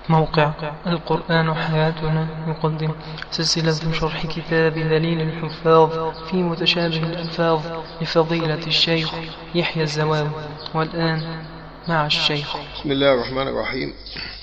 موقع القرآن حياتنا يقدم سلسلة شرح كتاب دليل الحفاظ في متشابه الألفاظ لفضيلة الشيخ يحيى الزواوي والآن مع الشيخ بسم الله الرحمن الرحيم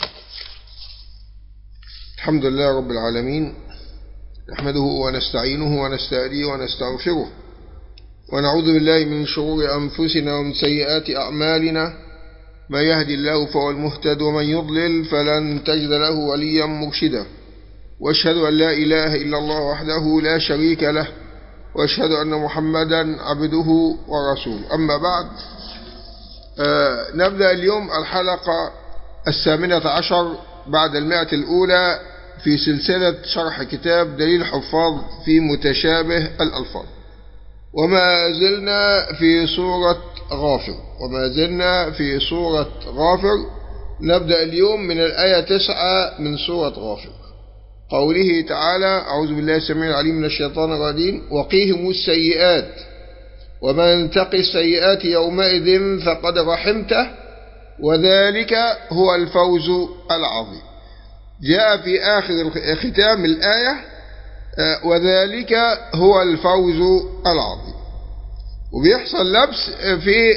الحمد لله رب العالمين نحمده ونستعينه ونستهديه ونستغفره ونعوذ بالله من شرور أنفسنا ومن سيئات أعمالنا ما يهدي الله فهو المهتد ومن يضلل فلن تجد له وليا مرشدا واشهد أن لا إله إلا الله وحده لا شريك له واشهد أن محمدا عبده ورسوله أما بعد آه نبدأ اليوم الحلقة الثامنة عشر بعد المائة الأولى في سلسلة شرح كتاب دليل حفاظ في متشابه الألفاظ وما زلنا في سورة غافر وما زلنا في سورة غافر نبدأ اليوم من الآية تسعة من سورة غافر قوله تعالى أعوذ بالله السميع العليم من الشيطان الرجيم وقيهم السيئات ومن تق السيئات يومئذ فقد رحمته وذلك هو الفوز العظيم جاء في آخر ختام الآية وذلك هو الفوز العظيم وبيحصل لبس في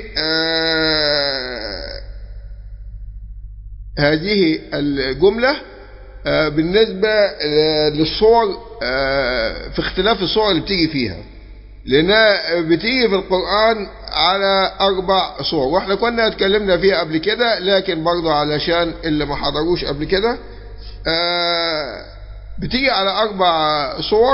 هذه الجملة بالنسبة للصور في اختلاف الصور اللي بتيجي فيها لأنها بتيجي في القرآن على أربع صور وإحنا كنا اتكلمنا فيها قبل كده لكن برضه علشان اللي ما حضروش قبل كده بتيجي على أربع صور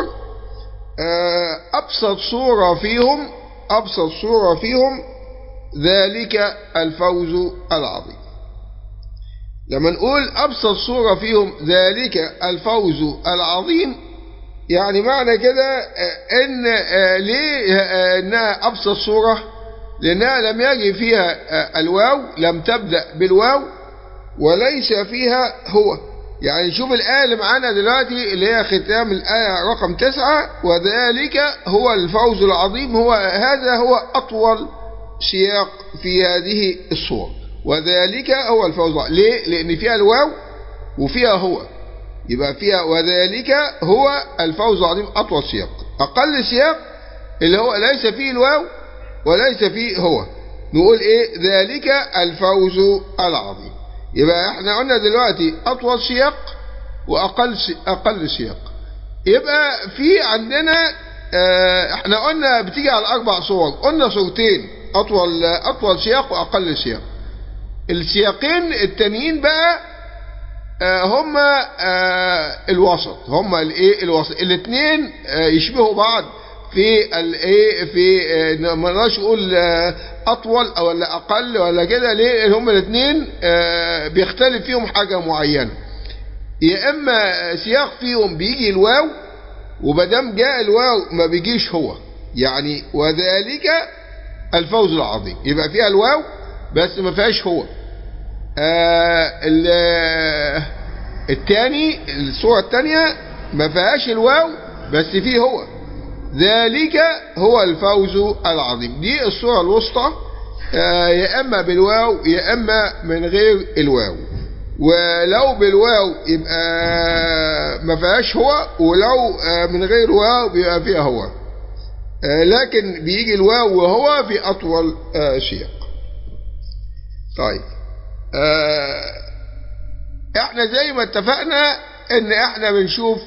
أبسط صورة فيهم أبسط صورة فيهم ذلك الفوز العظيم لما نقول أبسط صورة فيهم ذلك الفوز العظيم يعني معنى كده إن ليه إنها أبسط صورة لأنها لم يجي فيها الواو لم تبدأ بالواو وليس فيها هو يعني شوف الآية اللي معانا دلوقتي اللي هي ختام الآية رقم تسعة وذلك هو الفوز العظيم هو هذا هو أطول سياق في هذه الصور وذلك هو الفوز العظيم ليه؟ لأن فيها الواو وفيها هو يبقى فيها وذلك هو الفوز العظيم أطول سياق أقل سياق اللي هو ليس فيه الواو وليس فيه هو نقول إيه ذلك الفوز العظيم يبقى احنا قلنا دلوقتي اطول سياق واقل اقل سياق يبقى في عندنا اه احنا قلنا بتيجي على اربع صور قلنا صورتين اطول اطول سياق واقل سياق السياقين التانيين بقى اه هم اه الوسط هم الايه الوسط الاثنين يشبهوا بعض في الايه في ما نقدرش نقول اطول او ولا اقل ولا كده ليه هم الاثنين بيختلف فيهم حاجه معينه يا اما سياق فيهم بيجي الواو ومادام جاء الواو ما بيجيش هو يعني وذلك الفوز العظيم يبقى فيها الواو بس ما فيهاش هو الثاني الصوره الثانيه ما فيهاش الواو بس فيه هو ذلك هو الفوز العظيم دي الصورة الوسطى يا إما بالواو يا إما من غير الواو ولو بالواو يبقى ما فيهاش هو ولو من غير واو بيبقى فيها هو لكن بيجي الواو وهو في أطول سياق طيب احنا زي ما اتفقنا ان احنا بنشوف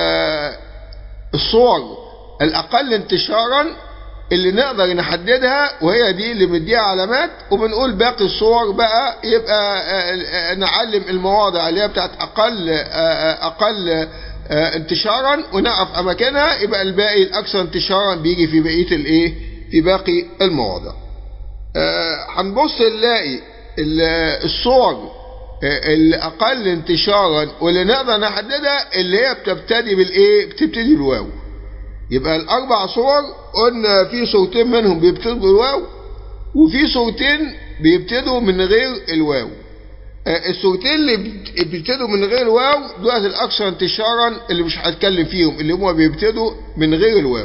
الصور الأقل انتشارا اللي نقدر نحددها وهي دي اللي مديها علامات وبنقول باقي الصور بقى يبقى نعلم المواضع اللي هي بتاعت أقل أقل انتشارا ونعرف أماكنها يبقى الباقي الأكثر انتشارا بيجي في بقية الإيه في باقي المواضع هنبص نلاقي الصور الأقل انتشارا واللي نقدر نحددها اللي هي بتبتدي بالإيه بتبتدي بالواو يبقى الأربع صور قلنا في صورتين منهم بيبتدوا بالواو وفي صورتين بيبتدوا من غير الواو الصورتين اللي بيبتدوا من غير الواو دول الأكثر انتشارا اللي مش هتكلم فيهم اللي هم بيبتدوا من غير الواو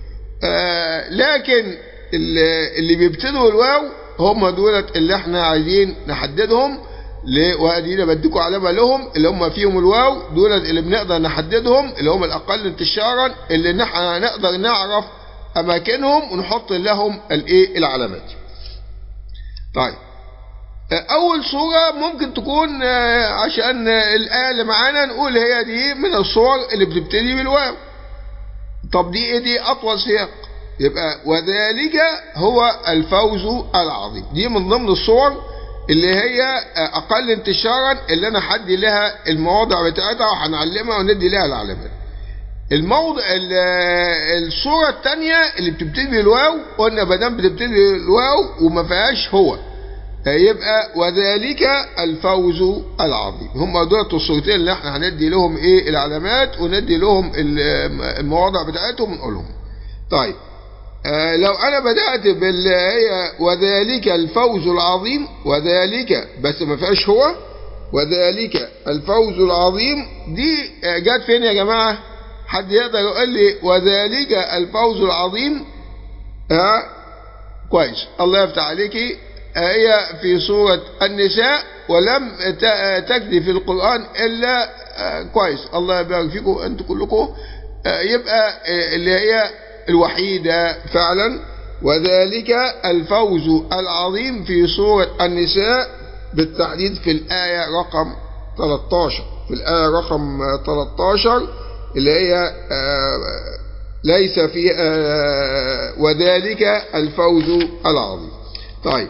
لكن اللي بيبتدوا الواو هم دولت اللي احنا عايزين نحددهم ليه وادينا بديكم علامه لهم اللي هم فيهم الواو دول اللي بنقدر نحددهم اللي هم الاقل انتشارا اللي نح- نقدر نعرف اماكنهم ونحط لهم الايه العلامات طيب اول صورة ممكن تكون آه، عشان آه، الايه اللي معانا نقول هي دي من الصور اللي بتبتدي بالواو طب دي ايه دي اطول سياق يبقى وذلك هو الفوز العظيم دي من ضمن الصور اللي هي اقل انتشارا اللي انا حدي لها المواضع بتاعتها وهنعلمها وندي لها العلامات الموضع ال- الصورة الثانية اللي بتبتدي بالواو قلنا ما دام بتبتدي بالواو وما فيهاش هو يبقى وذلك الفوز العظيم هم دول الصورتين اللي احنا هندي لهم ايه العلامات وندي لهم ال- المواضع بتاعتهم ونقولهم طيب آه لو انا بدأت بال هي وذلك الفوز العظيم وذلك بس ما فيهاش هو وذلك الفوز العظيم دي آه، جت فين يا جماعة حد يقدر يقول لي وذلك الفوز العظيم ها كويس الله يفتح عليكي هي في سورة النساء ولم ت- تجدي في القرآن إلا آه، كويس الله يبارك فيكم أنتم كلكم آه، يبقى آه، اللي هي الوحيدة فعلا وذلك الفوز العظيم في سورة النساء بالتحديد في الآية رقم 13 في الآية رقم آه، 13 اللي هي آه، ليس في آه، وذلك الفوز العظيم طيب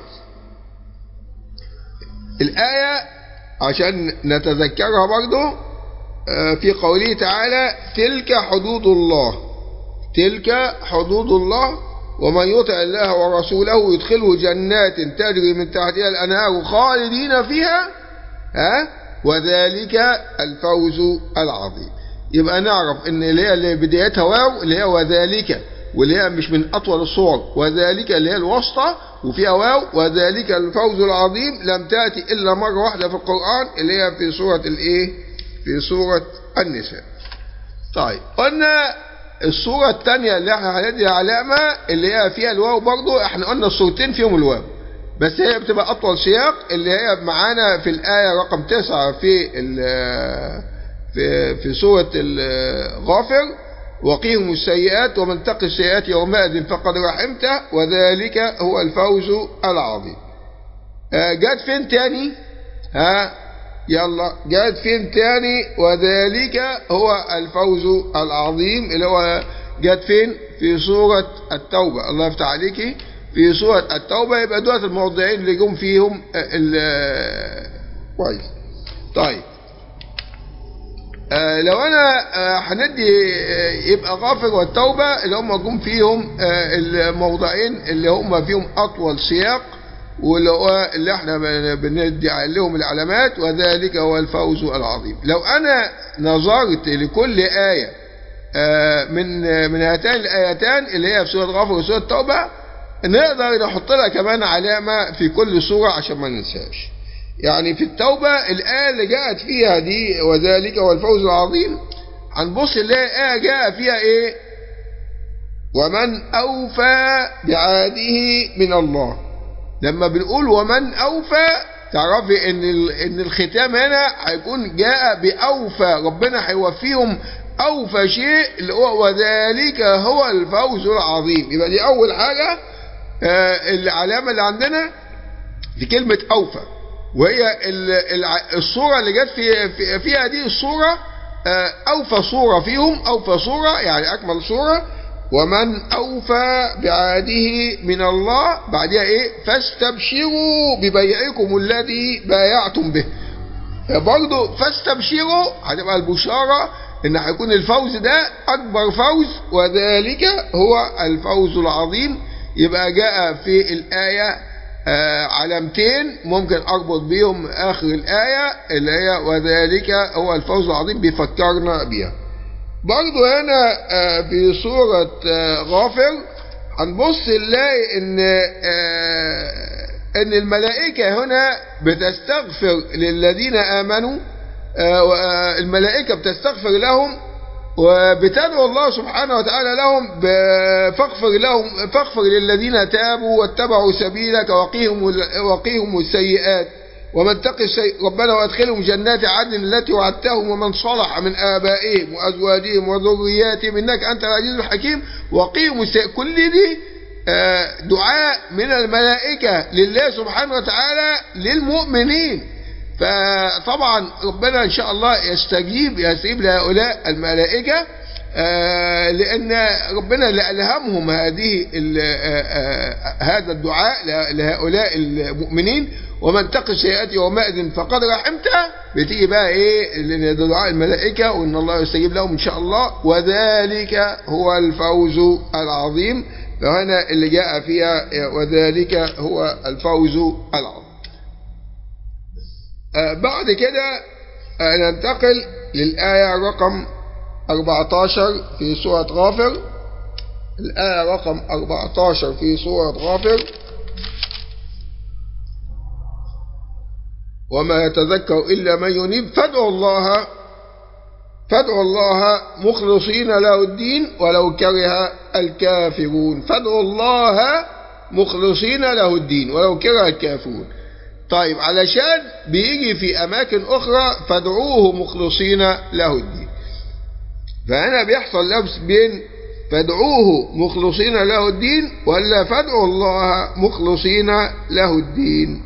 الآية عشان نتذكرها برضو آه، في قوله تعالى تلك حدود الله تلك حدود الله ومن يطع الله ورسوله يدخله جنات تجري من تحتها الأنهار خالدين فيها ها وذلك الفوز العظيم يبقى نعرف ان اللي هي اللي بدايتها واو اللي هي وذلك واللي هي مش من اطول الصور وذلك اللي هي الوسطى وفيها واو وذلك الفوز العظيم لم تاتي الا مره واحده في القران اللي هي في سوره الايه في سوره النساء طيب قلنا الصورة الثانية اللي احنا هندي علامة اللي هي فيها الواو برضو احنا قلنا الصورتين فيهم الواو بس هي بتبقى أطول سياق اللي هي معانا في الآية رقم تسعة في ال- في في سورة الغافر وقيهم السيئات ومن تقي السيئات يومئذ فقد رحمته وذلك هو الفوز العظيم آه، جت فين تاني ها يلا جت فين تاني وذلك هو الفوز العظيم اللي هو جت فين في سورة التوبة الله يفتح عليكي في سورة التوبة يبقى دولت الموضعين اللي جم فيهم آه، ال- كويس طيب آه، لو انا آه، هندي آه، يبقى غافر والتوبة اللي هم جم فيهم آه، الموضعين اللي هم فيهم اطول سياق واللي هو اللي احنا بن- بندي عليهم العلامات وذلك هو الفوز العظيم لو انا نظرت لكل آية آه، من من هاتين الايتان اللي هي في سورة غافر وسورة التوبة نقدر نحط لها كمان علامة في كل سورة عشان ما ننساش يعني في التوبة الآية اللي جاءت فيها دي وذلك هو الفوز العظيم هنبص نلاقي آية جاء فيها إيه ومن أوفى بعهده من الله لما بنقول ومن أوفى تعرفي إن ال- إن الختام هنا هيكون جاء بأوفى ربنا هيوفيهم أوفى شيء اللي هو وذلك هو الفوز العظيم يبقى دي أول حاجة آه، العلامة اللي عندنا في كلمة أوفى وهي ال- الع- الصورة اللي جت في في- فيها دي الصورة آه، أوفى صورة فيهم أوفى صورة يعني أكمل صورة ومن أوفى بعهده من الله بعدها إيه فاستبشروا ببيعكم الذي بايعتم به برضه فاستبشروا هتبقى البشارة ان هيكون الفوز ده اكبر فوز وذلك هو الفوز العظيم يبقى جاء في الآية آه، علامتين ممكن اربط بيهم اخر الآية اللي هي وذلك هو الفوز العظيم بيفكرنا بيها برضو هنا آه، في سورة آه، غافر هنبص نلاقي ان آه، ان الملائكة هنا بتستغفر للذين امنوا آه، و- الملائكة بتستغفر لهم وبتدعو الله سبحانه وتعالى لهم ب- فاغفر لهم فاغفر للذين تابوا واتبعوا سبيلك وقيهم ال- وقيهم السيئات ومن تق السيء ربنا وادخلهم جنات عدن التي وعدتهم ومن صلح من آبائهم وأزواجهم وذرياتهم إنك أنت العزيز الحكيم وقيهم السيء كل دي آه، دعاء من الملائكة لله سبحانه وتعالى للمؤمنين فطبعا ربنا إن شاء الله يستجيب يستجيب لهؤلاء الملائكة آه، لأن ربنا اللي ألهمهم هذه ال- آه، آه، هذا الدعاء ل- لهؤلاء المؤمنين ومن تق السيئات يومئذ فقد رحمته بتيجي بقى ايه لأن ده دعاء الملائكة وان الله يستجيب لهم ان شاء الله وذلك هو الفوز العظيم فهنا اللي جاء فيها وذلك هو الفوز العظيم آه، بعد كده آه، ننتقل للآية رقم 14 في سورة غافر الآية رقم 14 في سورة غافر وما يتذكر إلا من ينيب فادعوا الله فادعوا الله مخلصين له الدين ولو كره الكافرون فادعوا الله مخلصين له الدين ولو كره الكافرون طيب علشان بيجي في أماكن أخرى فادعوه مخلصين له الدين فهنا بيحصل لبس بين فادعوه مخلصين له الدين ولا فادعوا الله مخلصين له الدين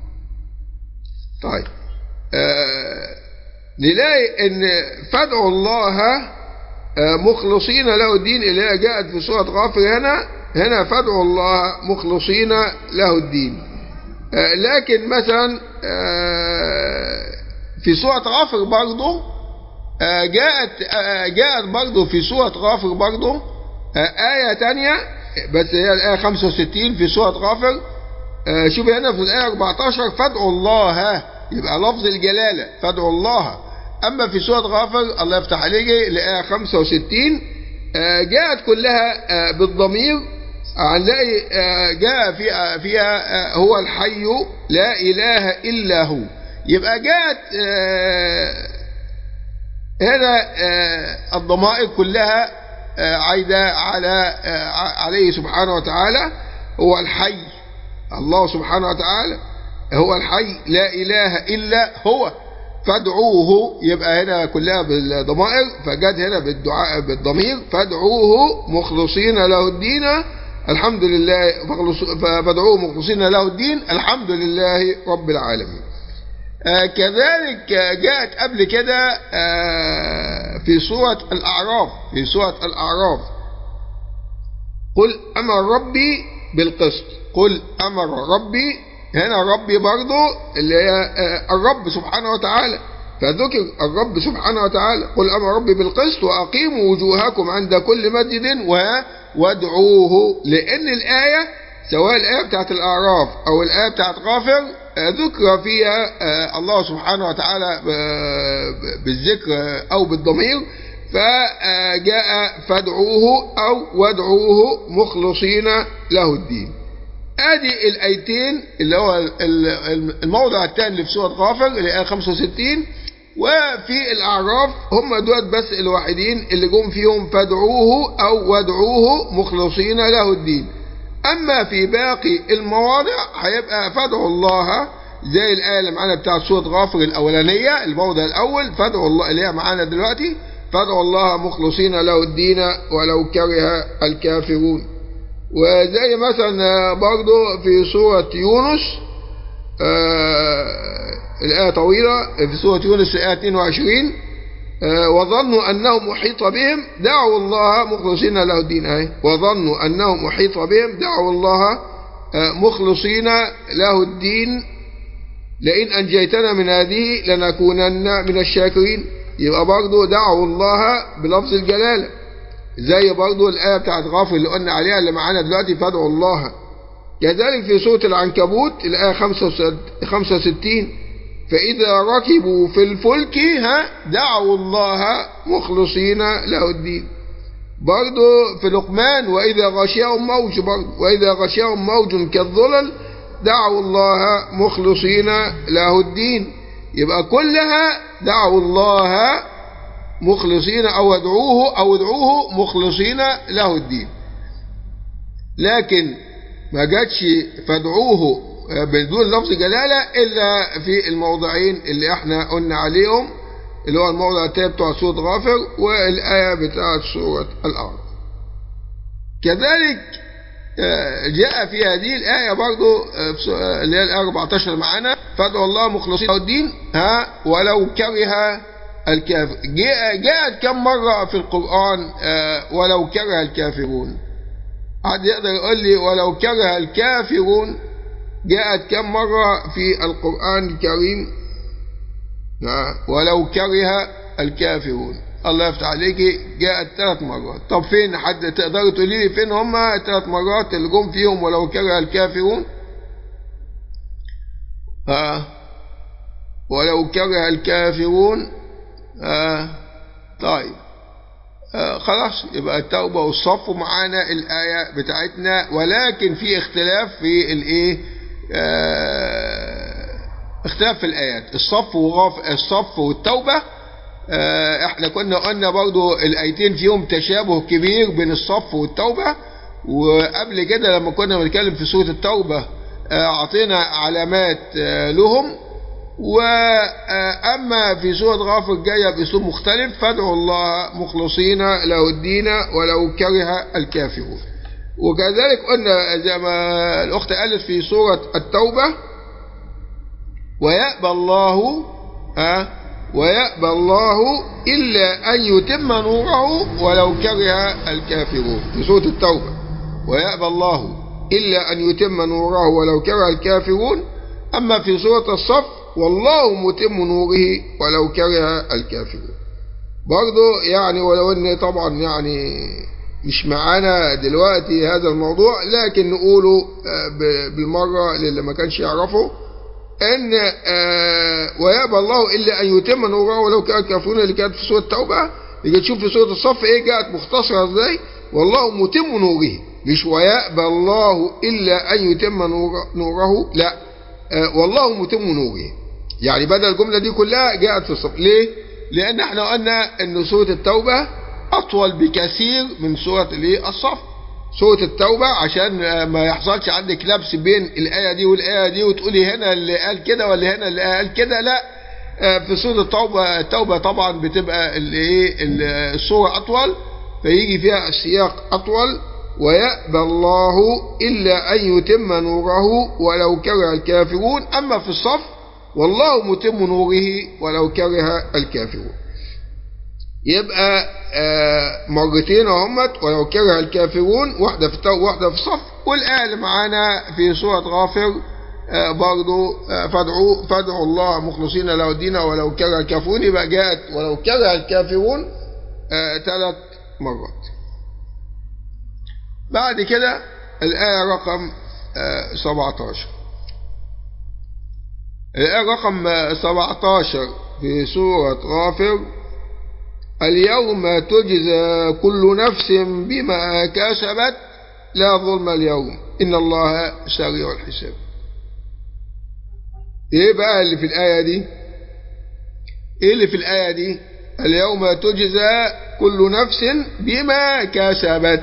طيب آه نلاقي ان فادعوا الله آه مخلصين له الدين اللي هي جاءت في سورة غافر هنا هنا فادعوا الله مخلصين له الدين آه لكن مثلا آه في سورة غافر برضه آه جاءت آه جاءت برضه في سورة غافر برضه آه آية تانية بس هي الآية 65 في سورة غافر آه شوف هنا في الآية 14 فادعوا الله يبقى لفظ الجلالة فادعوا الله أما في سورة غافر الله يفتح عليك الآية 65 آه جاءت كلها آه بالضمير هنلاقي آه جاء فيها, فيها آه هو الحي لا إله إلا هو يبقى جاءت آه هنا آه الضمائر كلها آه عايدة على آه عليه سبحانه وتعالى هو الحي الله سبحانه وتعالى هو الحي لا إله إلا هو فادعوه يبقى هنا كلها بالضمائر فجت هنا بالدعاء بالضمير فادعوه مخلصين له الدين الحمد لله فادعوه مخلصين له الدين الحمد لله رب العالمين آه كذلك جاءت قبل كده آه في سورة الأعراف في سورة الأعراف قل أمر ربي بالقسط قل أمر ربي هنا ربي برضو اللي هي آه الرب سبحانه وتعالى فذكر الرب سبحانه وتعالى قل أمر ربي بالقسط وأقيموا وجوهكم عند كل مسجد وادعوه لأن الآية سواء الآية بتاعت الأعراف أو الآية بتاعت غافر ذكر فيها الله سبحانه وتعالى بالذكر أو بالضمير فجاء فادعوه أو وادعوه مخلصين له الدين ادي الايتين اللي هو الموضع الثاني اللي في سوره غافر اللي هي 65 وفي الاعراف هم دول بس الوحيدين اللي جم فيهم فادعوه او وادعوه مخلصين له الدين اما في باقي المواضع هيبقى فادعوا الله زي الايه اللي معانا بتاعت سوره غافر الاولانيه الموضع الاول فادعوا الله اللي هي معانا دلوقتي فادعوا الله مخلصين له الدين ولو كره الكافرون وزي مثلا برضو في سورة يونس آه الآية طويلة في سورة يونس الآية 22 آه وظنوا أنه محيط بهم دعوا الله مخلصين له الدين أهي وظنوا أنه محيط بهم دعوا الله آه مخلصين له الدين لئن أنجيتنا من هذه لنكونن من الشاكرين يبقى برضو دعوا الله بلفظ الجلاله زي برضو الآية بتاعت غافر اللي قلنا عليها اللي معانا دلوقتي فادعوا الله كذلك في سورة العنكبوت الآية 65 فإذا ركبوا في الفلك ها دعوا الله مخلصين له الدين برضو في لقمان وإذا غشيهم موج برضو وإذا غشيهم موج كالظلل دعوا الله مخلصين له الدين يبقى كلها دعوا الله مخلصين أو ادعوه أو ادعوه مخلصين له الدين لكن ما جاتش فادعوه بدون لفظ جلالة إلا في الموضعين اللي احنا قلنا عليهم اللي هو الموضع التاني بتاع سورة غافر والآية بتاعت سورة الأرض كذلك جاء في هذه الآية برضو اللي هي الآية 14 معانا فادعوا الله مخلصين له الدين ها ولو كره الكافر جاءت كم مرة في القرآن ولو كره الكافرون حد يقدر يقول لي ولو كره الكافرون جاءت كم مرة في القرآن الكريم ولو كره الكافرون الله يفتح عليك جاءت ثلاث مرات طب فين حد تقدر تقولي لي فين هما ثلاث مرات اللي جم فيهم ولو كره الكافرون ها ولو كره الكافرون ها طيب آه خلاص يبقى التوبة والصف معانا الآية بتاعتنا ولكن في اختلاف في الايه آه اختلاف في الآيات الصف وغاف الصف والتوبة آه احنا كنا قلنا برضو الآيتين فيهم تشابه كبير بين الصف والتوبة وقبل كده لما كنا بنتكلم في سورة التوبة أعطينا علامات لهم وأما في سورة غافر جاية بأسلوب مختلف فادعوا الله مخلصين له الدين ولو كره الكافرون وكذلك قلنا زي ما الأخت قالت في سورة التوبة ويأبى الله أه ويأبى الله إلا أن يتم نوره ولو كره الكافرون في سورة التوبة ويأبى الله إلا أن يتم نوره ولو كره الكافرون أما في سورة الصف والله متم نوره ولو كره الكافرون برضو يعني ولو ان طبعا يعني مش معانا دلوقتي هذا الموضوع لكن نقوله بالمرة للي ما كانش يعرفه ان ويأبى الله الا ان يتم نوره ولو كره الكافرون اللي كانت في سورة التوبة اللي تشوف في سورة الصف ايه جاءت مختصرة ازاي والله متم نوره مش ويأبى الله الا ان يتم نوره لا والله متم نوره يعني بدل الجملة دي كلها جاءت في الصف ليه لان احنا قلنا ان سورة التوبة اطول بكثير من سورة الايه الصف سورة التوبة عشان ما يحصلش عندك لبس بين الآية دي والآية دي وتقولي هنا اللي قال كده ولا هنا اللي قال كده لا في سورة التوبة التوبة طبعا بتبقى الايه الصورة أطول فيجي فيها السياق أطول ويأبى الله إلا أن يتم نوره ولو كره الكافرون أما في الصف والله متم نوره ولو كره الكافرون يبقى مرتين همت ولو كره الكافرون واحدة في التوبة واحدة في الصف والآية اللي معانا في سورة غافر برضو فادعوا فادعوا الله مخلصين له الدين ولو كره الكافرون يبقى جاءت ولو كره الكافرون ثلاث مرات بعد كده الآية رقم 17 الآية رقم 17 في سورة غافر اليوم تجزى كل نفس بما كسبت لا ظلم اليوم إن الله سريع الحساب ايه بقى اللي في الآية دي ايه اللي في الآية دي اليوم تجزى كل نفس بما كسبت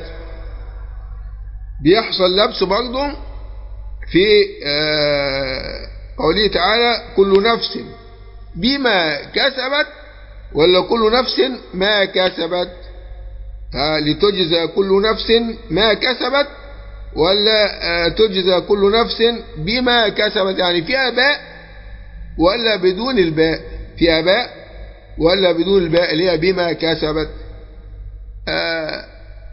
بيحصل لبس برضه في قوله تعالى كل نفس بما كسبت ولا كل نفس ما كسبت لتجزى كل نفس ما كسبت ولا تجزى كل نفس بما كسبت يعني فيها باء ولا بدون الباء فيها باء ولا بدون الباء اللي هي بما كسبت آه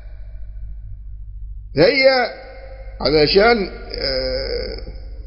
هي علشان آه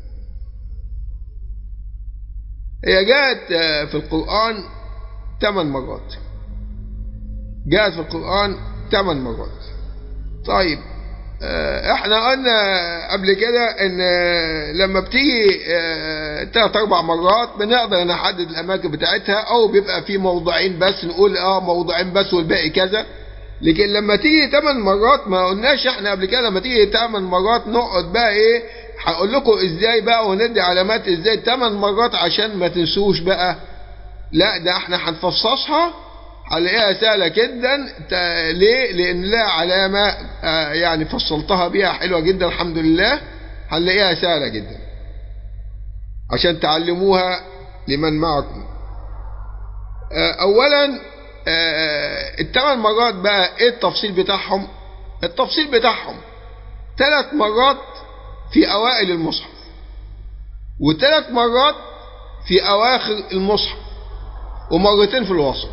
هي جاءت في القرآن ثمان مرات جاءت في القرآن ثمان مرات طيب احنا قلنا قبل كده ان لما بتيجي ثلاث اربع مرات بنقدر نحدد الاماكن بتاعتها او بيبقى في موضعين بس نقول اه موضعين بس والباقي كذا لكن لما تيجي ثمان مرات ما قلناش احنا قبل كده لما تيجي ثمان مرات نقعد بقى ايه هقول لكم ازاي بقى وندي علامات ازاي ثمان مرات عشان ما تنسوش بقى لا ده احنا هنفصصها هنلاقيها سهله جدا ليه لان لها علامه آه يعني فصلتها بيها حلوه جدا الحمد لله هنلاقيها سهله جدا عشان تعلموها لمن معكم اولا الثمان مرات بقى ايه التفصيل بتاعهم التفصيل بتاعهم ثلاث مرات في اوائل المصحف وثلاث مرات في اواخر المصحف ومرتين في الوسط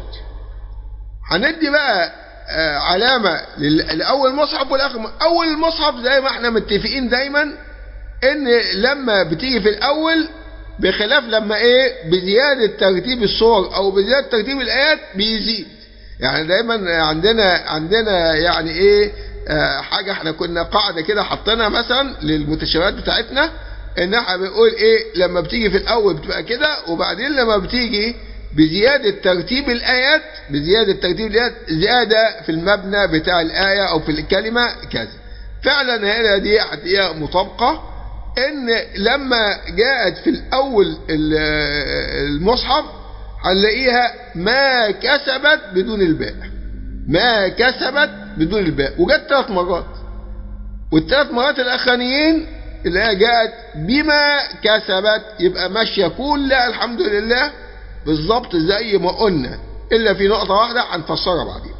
هندي بقى علامة لأول مصحف والآخر أول المصحف زي ما احنا متفقين دايما إن لما بتيجي في الأول بخلاف لما إيه بزيادة ترتيب الصور أو بزيادة ترتيب الآيات بيزيد يعني دايما عندنا عندنا يعني إيه آه حاجة احنا كنا قاعدة كده حطينا مثلا للمتشابهات بتاعتنا إن احنا بنقول إيه لما بتيجي في الأول بتبقى كده وبعدين لما بتيجي بزيادة ترتيب الآيات بزيادة ترتيب الآيات زيادة في المبنى بتاع الآية أو في الكلمة كذا فعلا هنا دي هتلاقيها مطابقة إن لما جاءت في الأول المصحف هنلاقيها ما كسبت بدون الباء ما كسبت بدون الباء وجت ثلاث مرات والثلاث مرات الأخرانيين اللي هي جاءت بما كسبت يبقى ماشية كلها الحمد لله بالظبط زي ما قلنا إلا في نقطة واحدة هنفسرها بعدين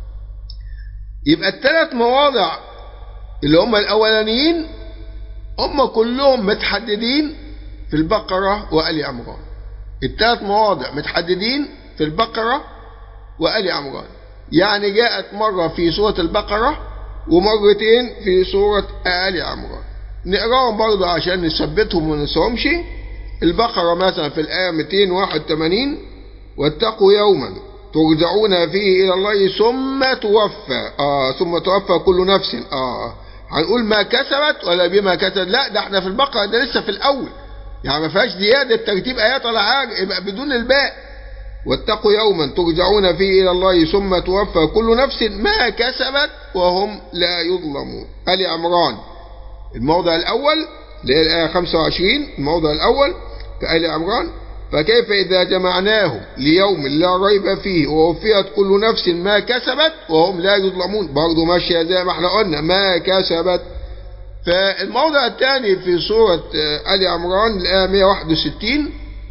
يبقى الثلاث مواضع اللي هم الأولانيين هم كلهم متحددين في البقرة وآل عمران الثلاث مواضع متحددين في البقرة وآل عمران يعني جاءت مرة في سورة البقرة ومرتين في سورة آل عمران نقراهم برضه عشان نثبتهم وما ننساهمش البقرة مثلا في الآية 281 واتقوا يوما ترجعون فيه إلى الله ثم توفى آه ثم توفى كل نفس آه هنقول ما كسبت ولا بما كسبت لا ده احنا في البقرة ده لسه في الأول يعني ما فيهاش زيادة ترتيب آيات ولا حاجة يبقى بدون الباء واتقوا يوما ترجعون فيه إلى الله ثم توفى كل نفس ما كسبت وهم لا يظلمون آل عمران الموضع الأول اللي هي الآية 25 الموضع الأول في آل عمران فكيف إذا جمعناه ليوم لا ريب فيه ووفيت كل نفس ما كسبت وهم لا يظلمون برضه ماشية زي ما احنا قلنا ما كسبت فالموضع الثاني في سورة آل عمران الآية 161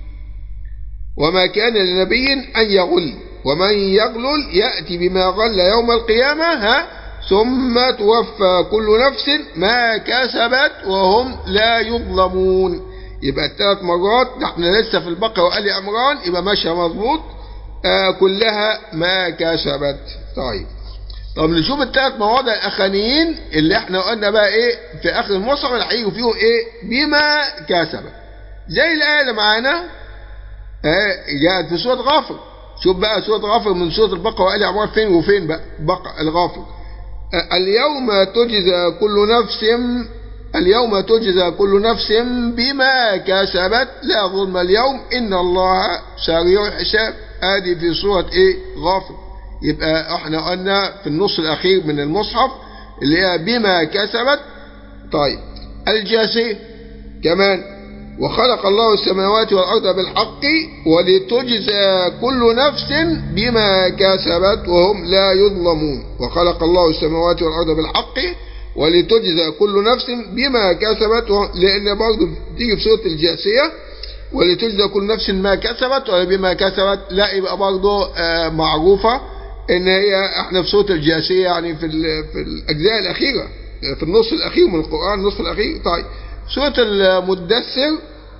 وما كان لنبي أن يغل ومن يغلل يأتي بما غل يوم القيامة ها ثم توفى كل نفس ما كسبت وهم لا يظلمون يبقى الثلاث مرات نحن لسه في البقرة وآل عمران يبقى ماشية مظبوط آه كلها ما كسبت طيب طب نشوف الثلاث مواضع الاخرانيين اللي احنا قلنا بقى ايه في اخر المصحف اللي هيجوا فيهم ايه بما كسبت زي الايه اللي معانا آه جاءت في سوره غافر شوف بقى سوره غافر من سوره البقره وآل عمران فين وفين بقى بقى الغافر آه اليوم تجزى كل نفس اليوم تجزى كل نفس بما كسبت لا ظلم اليوم إن الله سريع الحساب ادي في سورة ايه غافر يبقى احنا قلنا في النص الاخير من المصحف اللي هي بما كسبت طيب الجاسية كمان وخلق الله السماوات والأرض بالحق ولتجزى كل نفس بما كسبت وهم لا يظلمون وخلق الله السماوات والأرض بالحق ولتجزى كل نفس بما كسبت لأن برضه بتيجي في سورة الجاسية ولتجزى كل نفس ما كسبت ولا بما كسبت لا يبقى برضه آه معروفة ان هي احنا في سورة الجاسية يعني في في الاجزاء الاخيرة في النص الاخير من القرآن النصف الاخير طيب سورة المدثر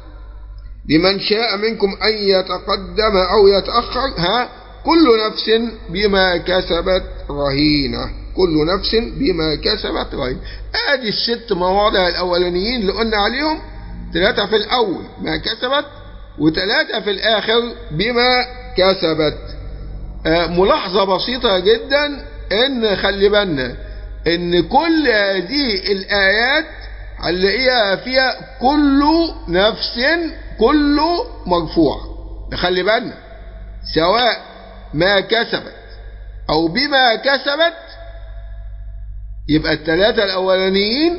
لمن شاء منكم ان يتقدم او يتأخر ها كل نفس بما كسبت رهينة كل نفس بما كسبت رهينة ادي الست مواضع الاولانيين اللي قلنا عليهم ثلاثة في الاول ما كسبت وثلاثة في الاخر بما كسبت ملاحظة بسيطة جدا ان خلي بالنا ان كل هذه الايات هنلاقيها فيها كل نفس كل مرفوع خلي بالنا سواء ما كسبت او بما كسبت يبقى الثلاثة الاولانيين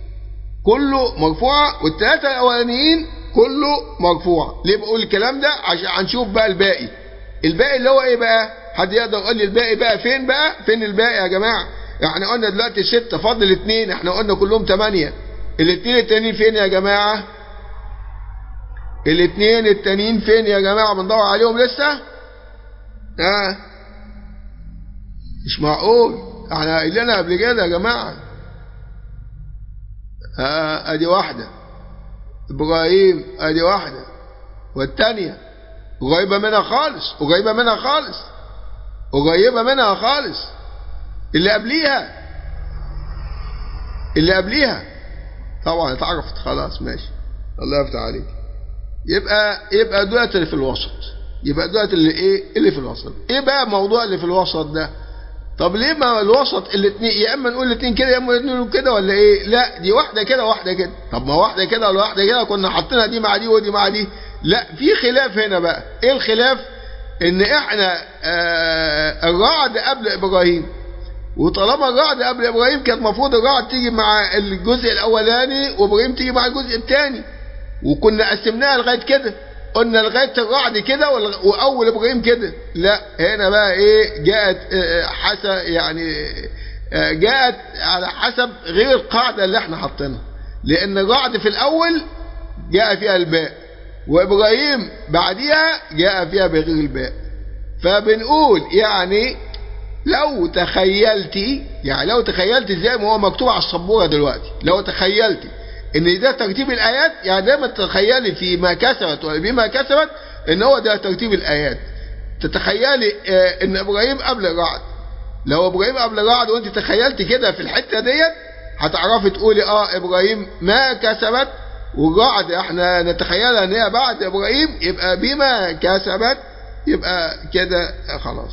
كله مرفوعة والثلاثة الاولانيين كله مرفوع ليه بقول الكلام ده عشان هنشوف بقى الباقي الباقي اللي هو ايه بقى حد يقدر يقول لي الباقي بقى فين بقى فين الباقي يا جماعة احنا قلنا دلوقتي ستة فاضل اتنين احنا قلنا كلهم تمانية الاتنين التانيين فين يا جماعة الاثنين التانيين فين يا جماعة بندور عليهم لسه ها مش معقول احنا قايلينها قبل كده يا جماعة ها ادي واحدة ابراهيم ادي واحدة والتانية قريبة منها خالص قريبة منها خالص قريبة منها خالص اللي قبليها اللي قبليها طبعا اتعرفت خلاص ماشي الله يفتح عليك يبقى يبقى دلوقتي اللي في الوسط يبقى دلوقتي اللي ايه اللي في الوسط ايه بقى موضوع اللي في الوسط ده طب ليه ما الوسط الاثنين يا اما نقول الاثنين كده يا اما الاثنين نقول كده ولا ايه لا دي واحده كده واحده كده طب ما واحده كده ولا واحده كده كنا حاطينها دي مع دي ودي مع دي لا في خلاف هنا بقى ايه الخلاف ان احنا آه الرعد قبل ابراهيم وطالما الرعد قبل ابراهيم كانت المفروض الرعد تيجي مع الجزء الاولاني وابراهيم تيجي مع الجزء الثاني وكنا قسمناها لغايه كده قلنا لغايه الرعد كده واول ابراهيم كده لا هنا بقى ايه جاءت حسب يعني جاءت على حسب غير القاعده اللي احنا حاطينها لان الرعد في الاول جاء فيها الباء وابراهيم بعديها جاء فيها بغير الباء فبنقول يعني لو تخيلتي يعني لو تخيلتي زي ما هو مكتوب على السبوره دلوقتي لو تخيلتي ان ده ترتيب الايات يعني دايما تتخيلي في ما كسبت وبما كسبت ان هو ده ترتيب الايات تتخيلي اه ان ابراهيم قبل الرعد لو ابراهيم قبل الرعد وانت تخيلتي كده في الحته ديت هتعرفي تقولي اه ابراهيم ما كسبت والرعد احنا نتخيلها ان هي بعد ابراهيم يبقى بما كسبت يبقى كده خلاص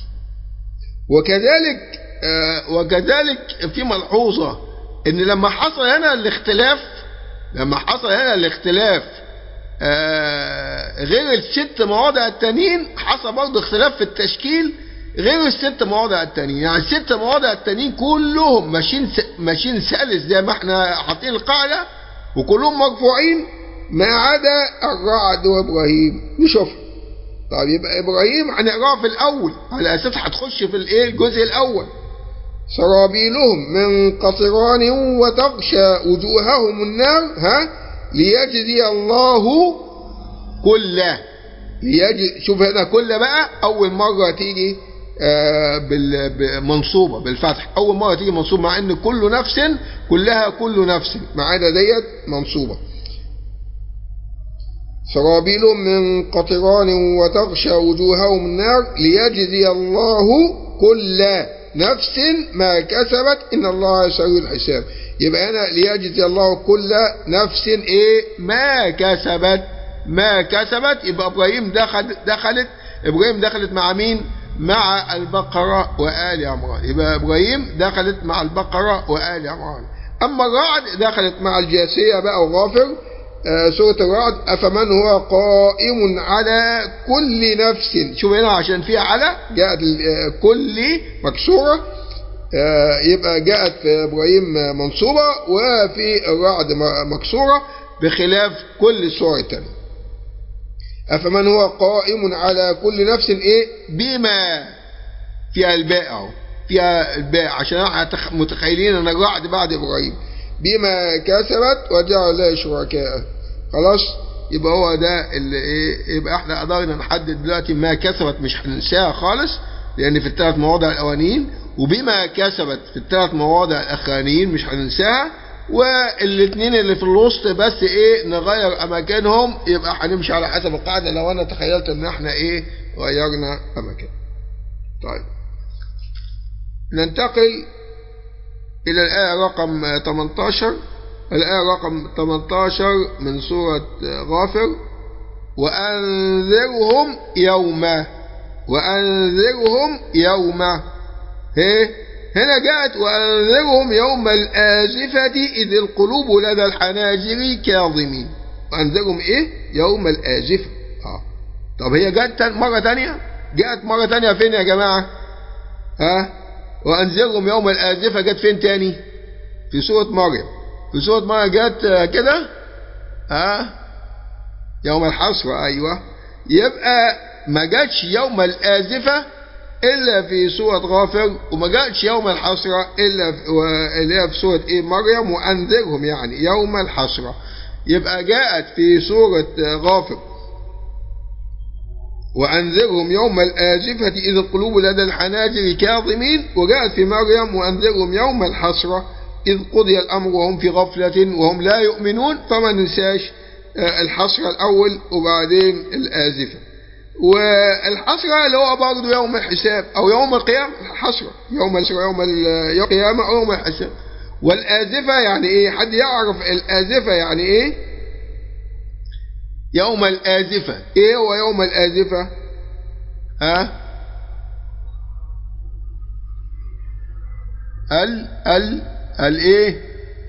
وكذلك اه وكذلك في ملحوظه ان لما حصل هنا الاختلاف لما حصل هنا الاختلاف آه غير الست مواضع التانيين حصل برضه اختلاف في التشكيل غير الست مواضع التانيين يعني الست مواضع التانيين كلهم ماشيين ماشيين سلس زي ما احنا حاطين القاعده وكلهم مرفوعين ما عدا الرعد وابراهيم نشوف طيب يبقى ابراهيم هنقراه في الاول على اساس هتخش في الايه الجزء الاول سرابيلهم من قطران وتغشى وجوههم النار ها ليجزي الله كل ليجزي شوف هنا كل بقى اول مره تيجي آه منصوبه بالفتح اول مره تيجي منصوبه مع ان كل نفس كلها كل نفس ما عدا ديت منصوبه سرابيل من قطران وتغشى وجوههم النار ليجزي الله كل نفس ما كسبت ان الله سريع الحساب يبقى هنا ليجزي الله كل نفس ايه ما كسبت ما كسبت يبقى ابراهيم دخل دخلت ابراهيم دخلت مع مين مع البقرة وآل عمران يبقى ابراهيم دخلت مع البقرة وآل عمران اما الرعد دخلت مع الجاسية بقى وغافر آه سورة الرعد أفمن هو قائم على كل نفس شوف هنا عشان فيها على جاءت كل مكسورة آه يبقى جاءت في إبراهيم منصوبة وفي الرعد مكسورة بخلاف كل سورة تانية أفمن هو قائم على كل نفس إيه بما فيها الباء أهو فيها الباء عشان احنا متخيلين ان الرعد بعد ابراهيم بما كسبت وجعل لها شركاء خلاص يبقى هو ده اللي ايه يبقى احنا قدرنا نحدد دلوقتي ما كسبت مش هننساها خالص لان في الثلاث مواضع الاولانيين وبما كسبت في الثلاث مواضع الاخرانيين مش هننساها والاثنين اللي في الوسط بس ايه نغير اماكنهم يبقى هنمشي على حسب القاعده لو انا تخيلت ان احنا ايه غيرنا اماكن طيب ننتقل إلى الآية رقم 18 الآية رقم 18 من سورة غافر وأنذرهم يوم وأنذرهم يوم هي هنا جاءت وأنذرهم يوم الآزفة إذ القلوب لدى الحناجر كاظمين وأنذرهم إيه يوم الآزفة آه. طب هي جاءت مرة تانية جاءت مرة تانية فين يا جماعة ها وأنذرهم يوم الآزفة جت فين تاني في سورة مريم في سورة مريم جت كده ها يوم الحسرة أيوة يبقى ما جاتش يوم الآزفة إلا في سورة غافر وما جاتش يوم الحسرة إلا في اللي هي في سورة إيه مريم وأنذرهم يعني يوم الحسرة يبقى جاءت في سورة غافر وأنذرهم يوم الآزفة إذ القلوب لدى الحناجر كاظمين وجاءت في مريم وأنذرهم يوم الحسرة إذ قضي الأمر وهم في غفلة وهم لا يؤمنون فما ننساش الحسرة الأول وبعدين الآزفة والحسرة اللي هو برضه يوم الحساب أو يوم القيامة الحسرة يوم يوم القيامة أو يوم الحساب والآزفة يعني إيه حد يعرف الآزفة يعني إيه يوم الآزفة إيه هو يوم الآزفة ها ال ال الايه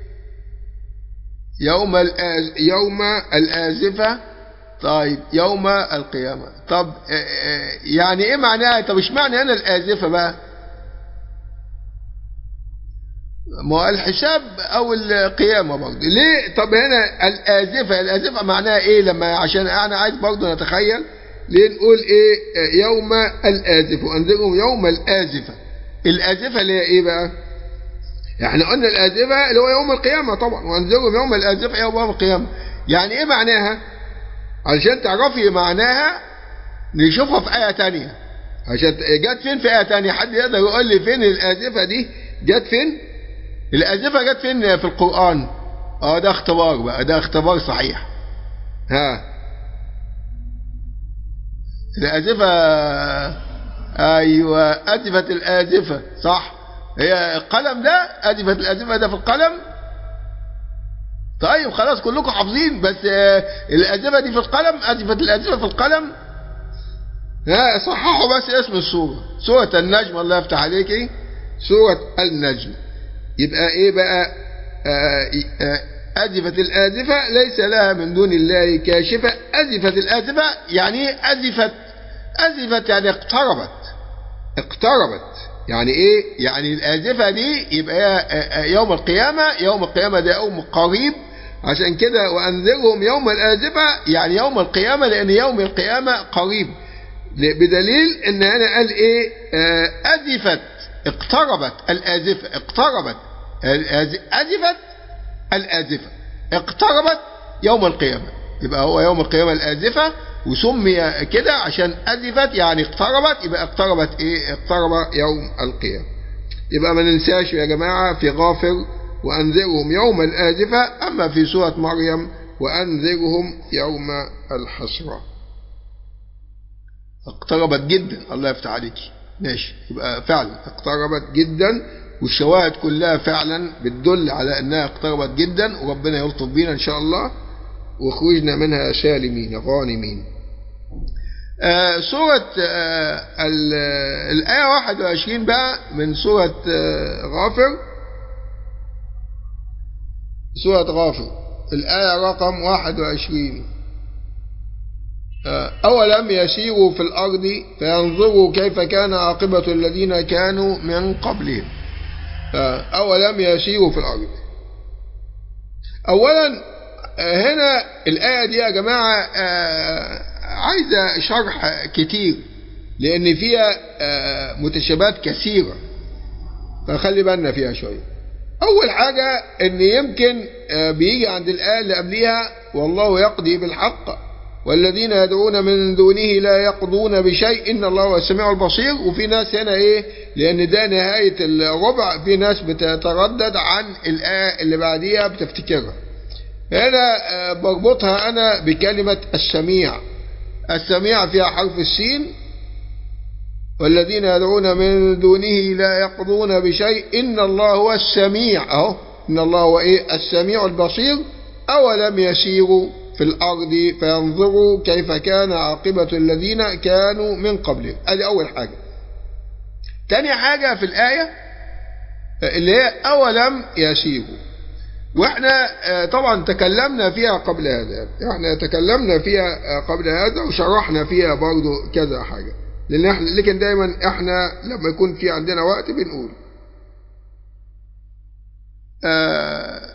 يوم الآز يوم الآزفة طيب يوم القيامة طب يعني ايه معناها طب ايش معنى هنا الآزفة بقى ما الحساب او القيامة برضه ليه طب هنا الآزفة الآزفة معناها ايه لما عشان انا عايز برضه نتخيل ليه نقول ايه يوم الآزفة وانذرهم يوم الآزفة الآزفة اللي هي ايه بقى احنا قلنا الآزفة اللي هو يوم القيامة طبعا وانذرهم يوم الآزفة يوم القيامة يعني ايه معناها علشان تعرفي معناها نشوفها في آية تانية عشان جت فين في آية تانية حد يقدر يقول لي فين الآزفة دي جت فين الآزفة جت فين في القرآن اه ده اختبار بقى ده اختبار صحيح ها الآزفة ايوه أزفت الآزفة صح هي القلم ده أزفت الآزفة ده في القلم طيب خلاص كلكم حافظين بس الأزفة دي في القلم أزفت الأزفة في القلم ها صححوا بس اسم السورة سورة النجم الله يفتح عليكي سورة النجم يبقى ايه بقى أزفت الآزفة ليس لها من دون الله كاشفة أزفت الآزفة يعني ايه أزفت أزفت يعني اقتربت اقتربت يعني ايه يعني الآزفة دي يبقى يوم القيامة يوم القيامة ده يوم قريب عشان كده وأنذرهم يوم الآزفة يعني يوم القيامة لأن يوم القيامة قريب بدليل ان هنا قال ايه أزفت اقتربت الآزفة اقتربت أزفت الآزفة اقتربت يوم القيامة يبقى هو يوم القيامة الآزفة وسمي كده عشان أزفت يعني اقتربت يبقى اقتربت ايه اقترب يوم القيامة يبقى ما ننساش يا جماعة في غافر وأنذرهم يوم الآزفة أما في سورة مريم وأنذرهم يوم الحسرة اقتربت جدا الله يفتح عليك ماشي يبقى فعلا اقتربت جدا والشواهد كلها فعلا بتدل على انها اقتربت جدا وربنا يلطف بينا ان شاء الله وخرجنا منها سالمين غانمين آه سورة آه الآية 21 بقى من سورة آه غافر سورة غافر الآية رقم 21 أولم يسيروا في الأرض فينظروا كيف كان عاقبة الذين كانوا من قبلهم أولم يسيروا في الأرض أولا هنا الآية دي يا جماعة عايزة شرح كتير لأن فيها متشابهات كثيرة فخلي بالنا فيها شوية أول حاجة إن يمكن بيجي عند الآية اللي قبليها والله يقضي بالحق والذين يدعون من دونه لا يقضون بشيء إن الله هو السميع البصير وفي ناس هنا إيه لأن ده نهاية الربع في ناس بتتردد عن الآية اللي بعديها بتفتكرها هنا بربطها أنا بكلمة السميع السميع فيها حرف السين والذين يدعون من دونه لا يقضون بشيء إن الله هو السميع أهو إن الله هو إيه السميع البصير أولم يسيروا في الأرض فينظروا كيف كان عاقبة الذين كانوا من قبلهم هذه أول حاجة تاني حاجة في الآية اللي هي أولم يسيروا واحنا طبعا تكلمنا فيها قبل هذا احنا تكلمنا فيها قبل هذا وشرحنا فيها برضو كذا حاجة لان احنا لكن دايما احنا لما يكون في عندنا وقت بنقول آه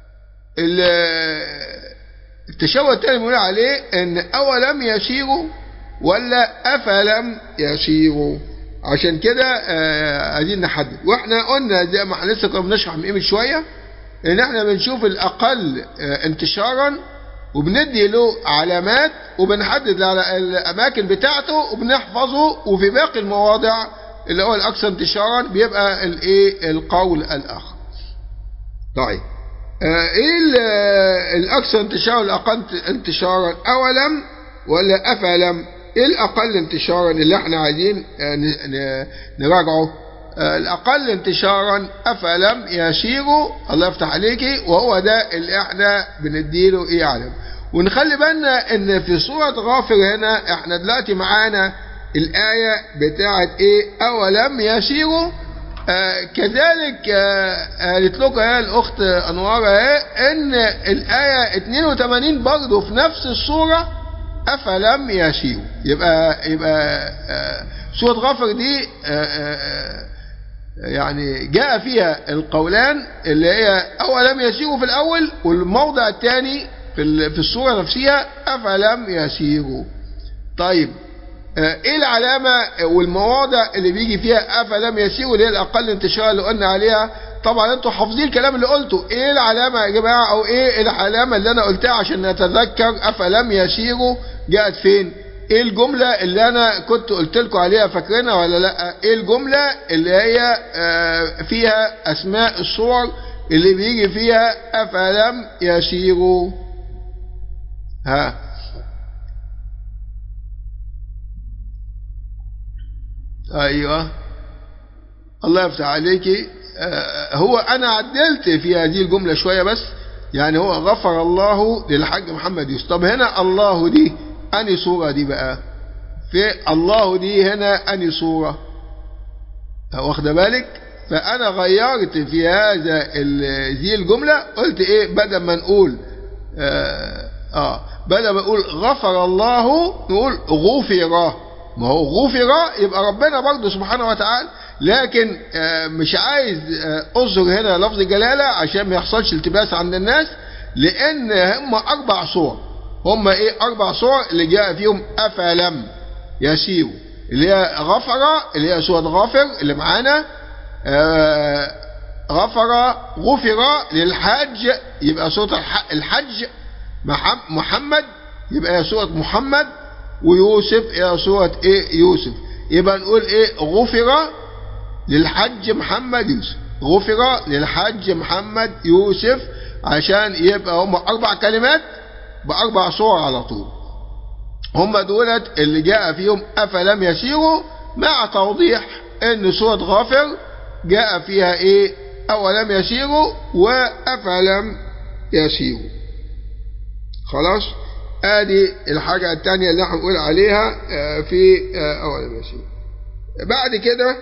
التشوه الثاني بنقول عليه ان اولم يسيروا ولا افلم يسيروا عشان كده آه عايزين نحدد واحنا قلنا زي ما احنا لسه كنا بنشرح من قيمه شويه ان احنا بنشوف الاقل اه انتشارا وبندي له علامات وبنحدد على الاماكن بتاعته وبنحفظه وفي باقي المواضع اللي هو الاكثر انتشارا بيبقى الايه القول الاخر طيب اه ايه الاكثر انتشارا والاقل انتشارا اولم ولا افلم ايه الاقل انتشارا اللي احنا عايزين نراجعه الأقل انتشارا أفلم يسيروا الله يفتح عليكي وهو ده اللي احنا بنديله إيه علم ونخلي بالنا إن في سورة غافر هنا احنا دلوقتي معانا الآية بتاعت إيه أولم يسيروا آه كذلك آه قالت لكم يا الأخت أنوار اهي إن الآية 82 برضه في نفس السورة أفلم يسيروا يبقى يبقى آه سورة غافر دي يعني جاء فيها القولان اللي هي أولم يسيروا في الأول والموضع الثاني في في السورة نفسها أفلم يسيروا طيب ايه العلامة والمواضع اللي بيجي فيها أفلم يسيروا اللي هي الأقل انتشار اللي قلنا عليها طبعا انتوا حافظين الكلام اللي قلته ايه العلامة يا جماعة او ايه العلامة اللي انا قلتها عشان نتذكر أفلم يسيروا جاءت فين ايه الجملة اللي انا كنت قلت لكم عليها فاكرينها ولا لا ايه الجملة اللي هي فيها اسماء الصور اللي بيجي فيها افلم يسيروا ها ايوه الله يفتح عليكي هو انا عدلت في هذه الجملة شوية بس يعني هو غفر الله للحاج محمد يوسف طب هنا الله دي أني صورة دي بقى في الله دي هنا أني صورة واخد بالك فأنا غيرت في هذا ذي الجملة قلت إيه بدل ما نقول آه, آه بدل ما نقول غفر الله نقول غفر ما هو غفر يبقى ربنا برضه سبحانه وتعالى لكن آه مش عايز آه أظهر هنا لفظ جلالة عشان ما يحصلش التباس عند الناس لأن هم أربع صور هم ايه اربع صور اللي جاء فيهم افلم يسيروا اللي هي غفر اللي هي سورة غافر اللي معانا آه غفر غفر للحج يبقى سورة الحج محمد يبقى هي سورة محمد ويوسف هي سورة ايه يوسف يبقى نقول ايه غفر للحج محمد يوسف غفر للحج محمد يوسف عشان يبقى هم اربع كلمات بأربع صور على طول هم دولت اللي جاء فيهم أفلم يسيروا مع توضيح ان سورة غافر جاء فيها ايه أولم يسيروا وأفلم يسيروا خلاص ادي الحاجة التانية اللي احنا نقول عليها في أولم يسيروا بعد كده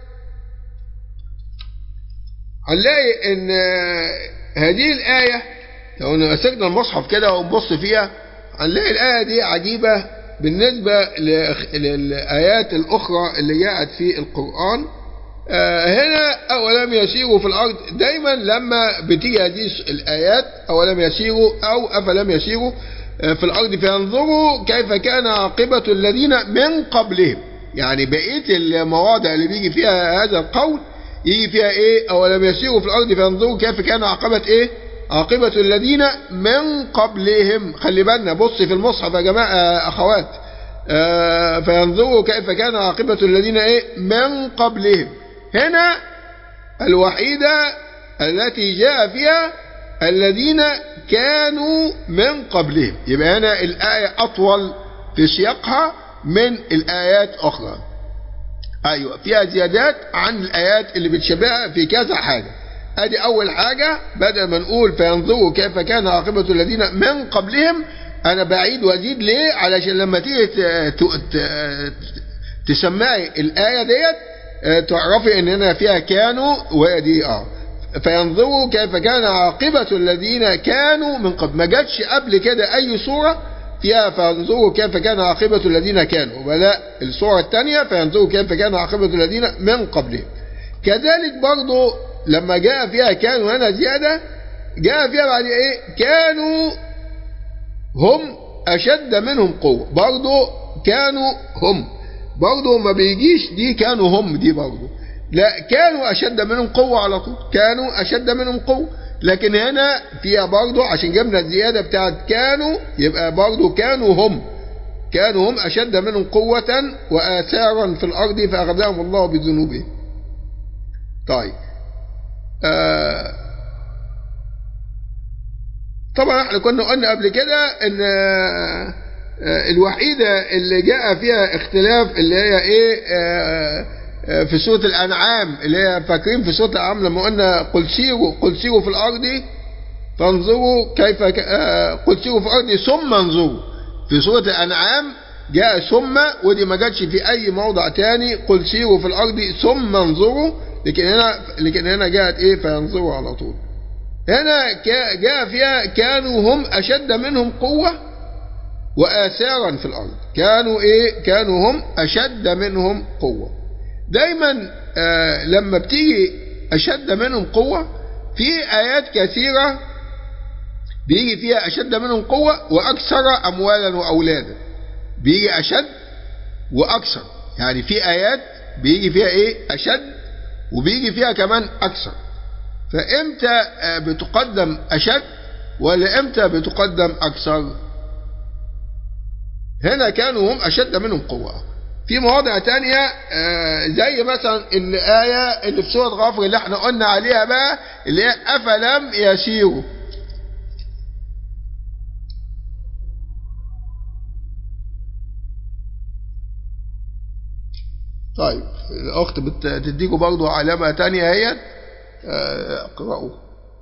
هنلاقي ان هذه الآية لو مسكنا المصحف كده ونبص فيها هنلاقي الآية دي عجيبة بالنسبة للآيات الأخرى اللي جاءت في القرآن هنا أولم يسيروا في الأرض دايما لما بتيجي هذه الآيات أولم يسيروا أو أفلم يسيروا في الأرض فينظروا كيف كان عاقبة الذين من قبلهم يعني بقية المواضع اللي بيجي فيها هذا القول يجي فيها إيه أولم يسيروا في الأرض فينظروا كيف كان عاقبة إيه عاقبة الذين من قبلهم خلي بالنا بص في المصحف يا جماعة أخوات آه فينظروا كيف كان عاقبة الذين إيه من قبلهم هنا الوحيدة التي جاء فيها الذين كانوا من قبلهم يبقى هنا الآية أطول في سياقها من الآيات أخرى أيوة فيها زيادات عن الآيات اللي بتشبهها في كذا حاجة ادي اول حاجة بدل ما نقول فينظروا كيف كان عاقبة الذين من قبلهم انا بعيد وازيد ليه علشان لما تيجي تسمعي الاية ديت تعرفي ان هنا فيها كانوا ودي اه فينظروا كيف كان عاقبة الذين كانوا من قبل ما جاتش قبل كده اي صورة فيها فينظروا كيف كان عاقبة الذين كانوا ولا الصورة الثانية فينظروا كيف كان عاقبة الذين من قبلهم كذلك برضو لما جاء فيها كانوا هنا زيادة جاء فيها بعد ايه كانوا هم اشد منهم قوة برضو كانوا هم برضو ما بيجيش دي كانوا هم دي برضو لا كانوا اشد منهم قوة على طول كانوا اشد منهم قوة لكن هنا فيها برضو عشان جبنا الزيادة بتاعت كانوا يبقى برضو كانوا هم كانوا هم أشد منهم قوة وآثارا في الأرض فأغناهم الله بذنوبهم طيب آه طبعا احنا كنا قلنا قبل كده ان آه الوحيدة اللي جاء فيها اختلاف اللي هي ايه آه في سورة الأنعام اللي هي فاكرين في سورة الأنعام لما قلنا قل سيروا قل سيروا في الأرض فانظروا كيف قل سيروا في الأرض ثم انظروا في سورة الأنعام جاء ثم ودي ما جاتش في أي موضع تاني قل سيروا في الأرض ثم انظروا لكن هنا لكن هنا جاءت إيه فينظروا على طول هنا جاء فيها كانوا هم أشد منهم قوة وآثارا في الأرض كانوا إيه كانوا هم أشد منهم قوة دايما آه لما بتيجي أشد منهم قوة في آيات كثيرة بيجي فيها أشد منهم قوة وأكثر أموالا وأولادا بيجي أشد وأكثر يعني في آيات بيجي فيها إيه أشد وبيجي فيها كمان أكثر فإمتى آه بتقدم أشد ولا إمتى بتقدم أكثر هنا كانوا هم أشد منهم قوة في مواضع تانية آه زي مثلا الآية اللي في سورة غافر اللي احنا قلنا عليها بقى اللي هي أفلم يسيروا طيب الأخت بتديكوا برضو علامة تانية هي اقرأوا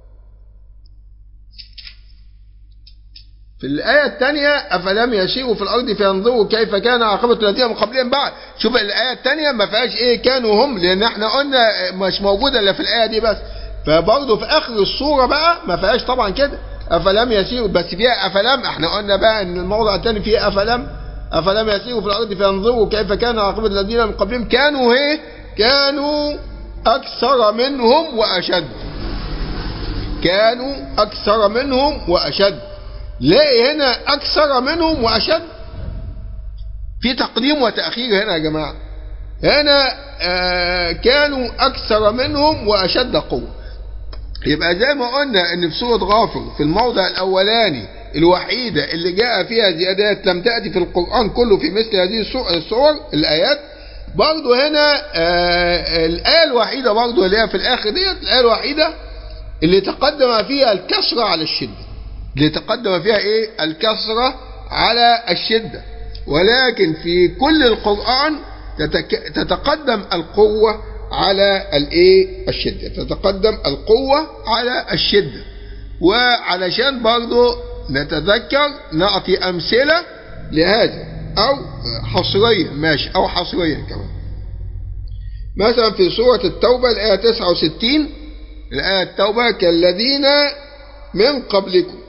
في الآية الثانية أفلم يسيروا في الأرض فينظروا كيف كان عاقبة الذين من قبلهم بعد شوف الآية الثانية ما فيهاش إيه كانوا هم لأن إحنا قلنا مش موجودة إلا في الآية دي بس فبرضه في آخر الصورة بقى ما فيهاش طبعا كده أفلم يسيروا بس فيها أفلم إحنا قلنا بقى إن الموضع الثاني فيه أفلم أفلم يسيروا في الأرض فينظروا كيف كان عاقبة الذين من قبلهم كانوا إيه كانوا أكثر منهم وأشد كانوا أكثر منهم وأشد ليه هنا أكثر منهم وأشد في تقديم وتأخير هنا يا جماعة هنا آه كانوا أكثر منهم وأشد قوة يبقى زي ما قلنا ان في سورة غافر في الموضع الاولاني الوحيدة اللي جاء فيها زيادات لم تأتي في القرآن كله في مثل هذه الصور الآيات برضو هنا آه الآية الوحيدة برضو اللي هي في الآخر ديت الآية الوحيدة اللي تقدم فيها الكسرة على الشدة اللي تقدم فيها ايه الكسرة على الشدة ولكن في كل القرآن تتك... تتقدم القوة على الايه الشدة تتقدم القوة على الشدة وعلشان برضو نتذكر نعطي أمثلة لهذا أو حصريا ماشي أو حصريا كمان مثلا في سورة التوبة الآية 69 الآية التوبة كالذين من قبلكم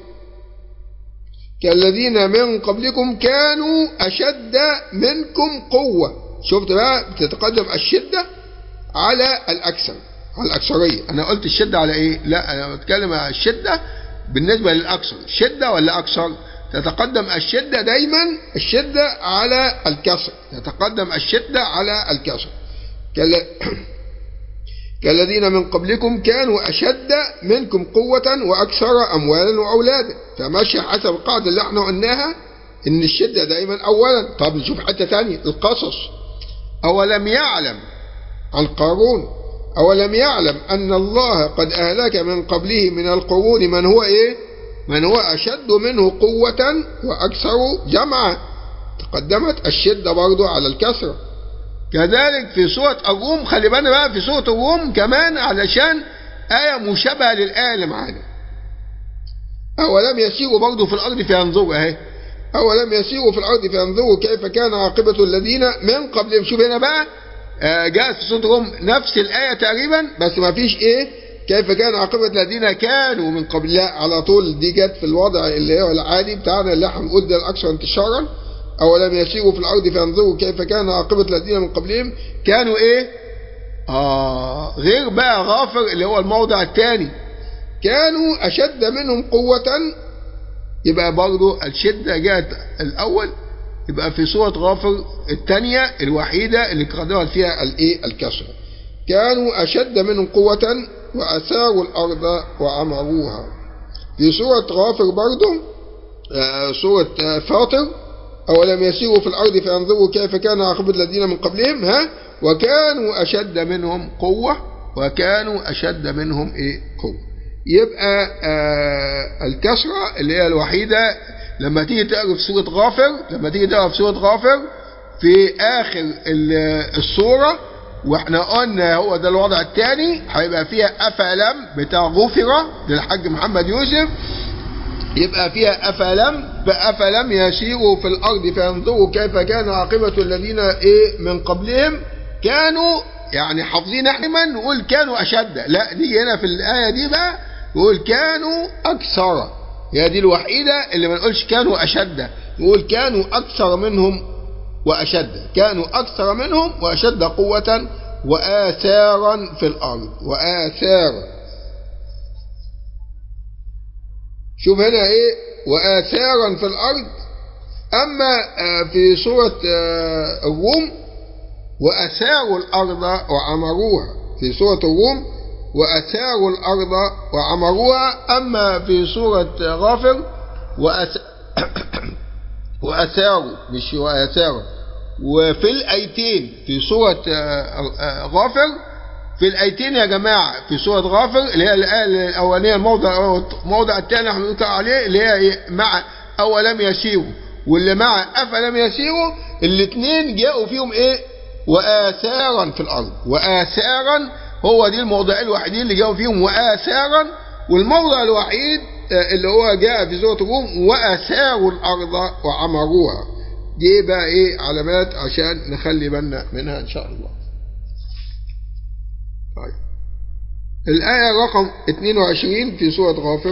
كالذين من قبلكم كانوا أشد منكم قوة شفت بقى بتتقدم الشدة على الأكثر على الأكثرية أنا قلت الشدة على إيه لا أنا بتكلم على الشدة بالنسبة للأكثر شدة ولا أكثر تتقدم الشدة دايما الشدة على الكسر تتقدم الشدة على الكسر كال... كالذين من قبلكم كانوا أشد منكم قوة وأكثر أموالا وأولادا فماشي حسب القاعدة اللي احنا قلناها إن الشدة دايما أولا طب نشوف حتة ثانية القصص أولم يعلم عن قارون أولم يعلم أن الله قد أهلك من قبله من القرون من هو إيه من هو أشد منه قوة وأكثر جمعا تقدمت الشدة برضو على الكسرة كذلك في سورة الروم خلي بالنا بقى في سورة الروم كمان علشان آية مشابهة للآية اللي معانا أولم يسيروا برضو في الأرض فينظروا أهي أولم يسيروا في الأرض فينظروا كيف كان عاقبة الذين من قبلهم شوف هنا بقى جاءت في سورة الروم نفس الآية تقريبا بس ما فيش إيه كيف كان عاقبة الذين كانوا من قبل لا على طول دي جت في الوضع اللي هو العادي بتاعنا اللي احنا بنقول ده الأكثر انتشارا أولم يسيروا في الأرض فينظروا كيف كان عاقبة الذين من قبلهم كانوا إيه آه غير بقى غافر اللي هو الموضع الثاني كانوا أشد منهم قوة يبقى برضو الشدة جاءت الأول يبقى في سورة غافر الثانية الوحيدة اللي قدرت فيها الايه الكسرة كانوا أشد منهم قوة وأثاروا الأرض وعمروها في سورة غافر برضه آه، سورة آه، فاطر أولم يسيروا في الأرض فينظروا كيف كان عاقبة الذين من قبلهم ها وكانوا أشد منهم قوة وكانوا أشد منهم إيه قوة يبقى آه الكسرة اللي هي الوحيدة لما تيجي تقرا في سورة غافر لما تيجي تقرا في سورة غافر في آخر ال- السورة واحنا قلنا هو ده الوضع الثاني هيبقى فيها أفلم بتاع غفرة للحاج محمد يوسف يبقى فيها أفلم فأفلم يسيروا في الأرض فينظروا كيف كان عاقبة الذين إيه من قبلهم كانوا يعني حافظين احنا نقول كانوا أشد لا نيجي هنا في الآية دي بقى نقول كانوا أكثر هي دي الوحيدة اللي ما نقولش كانوا أشد نقول كانوا أكثر منهم وأشد كانوا أكثر منهم وأشد قوة وآثارا في الأرض وآثارا شوف هنا ايه وآثارا في الأرض أما آه، في سورة آه، الروم وأثاروا الأرض وعمروها في سورة الروم وأثاروا الأرض وعمروها أما في سورة آه، غافر وأث... وأثاروا مش وأثاروا وفي الآيتين في سورة آه، آه، غافر في الآيتين يا جماعة في سورة غافر اللي هي الآية الأولانية الموضع الموضع الثاني احنا بنقول عليه اللي هي إيه؟ مع أولم يسيروا واللي مع أفلم يسيروا الاثنين جاءوا فيهم إيه وآثارا في الأرض وآثارا هو دي الموضعين الوحيدين اللي جاءوا فيهم وآثارا والموضع الوحيد آه، اللي هو جاء في سورة الروم وآثاروا الأرض وعمروها دي بقى إيه علامات عشان نخلي بالنا منها إن شاء الله طيب الآية رقم 22 في سورة غافر